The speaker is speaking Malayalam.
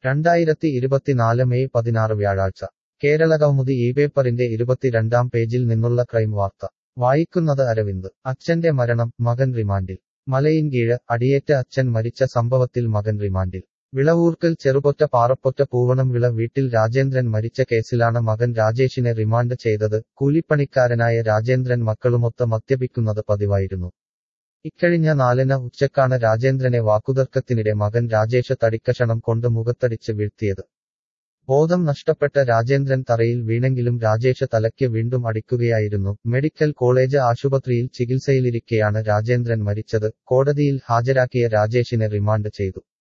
രണ്ടായിരത്തി ഇരുപത്തിനാല് മെയ് പതിനാറ് വ്യാഴാഴ്ച കേരളകൗമുദി ഈ പേപ്പറിന്റെ ഇരുപത്തിരണ്ടാം പേജിൽ നിന്നുള്ള ക്രൈം വാർത്ത വായിക്കുന്നത് അരവിന്ദ് അച്ഛന്റെ മരണം മകൻ റിമാൻഡിൽ മലയിൻകീഴ് അടിയേറ്റ അച്ഛൻ മരിച്ച സംഭവത്തിൽ മകൻ റിമാൻഡിൽ വിളവൂർക്കൽ ചെറുപൊറ്റ പാറപ്പൊറ്റ പൂവണംവിള വീട്ടിൽ രാജേന്ദ്രൻ മരിച്ച കേസിലാണ് മകൻ രാജേഷിനെ റിമാൻഡ് ചെയ്തത് കൂലിപ്പണിക്കാരനായ രാജേന്ദ്രൻ മക്കളുമൊത്ത് മദ്യപിക്കുന്നത് പതിവായിരുന്നു ഇക്കഴിഞ്ഞ നാലിന് ഉച്ചക്കാണ് രാജേന്ദ്രനെ വാക്കുതർക്കത്തിനിടെ മകൻ രാജേഷ് തടിക്കഷണം കൊണ്ട് മുഖത്തടിച്ച് വീഴ്ത്തിയത് ബോധം നഷ്ടപ്പെട്ട രാജേന്ദ്രൻ തറയിൽ വീണെങ്കിലും രാജേഷ് തലയ്ക്ക് വീണ്ടും അടിക്കുകയായിരുന്നു മെഡിക്കൽ കോളേജ് ആശുപത്രിയിൽ ചികിത്സയിലിരിക്കെയാണ് രാജേന്ദ്രൻ മരിച്ചത് കോടതിയിൽ ഹാജരാക്കിയ രാജേഷിനെ റിമാൻഡ് ചെയ്തു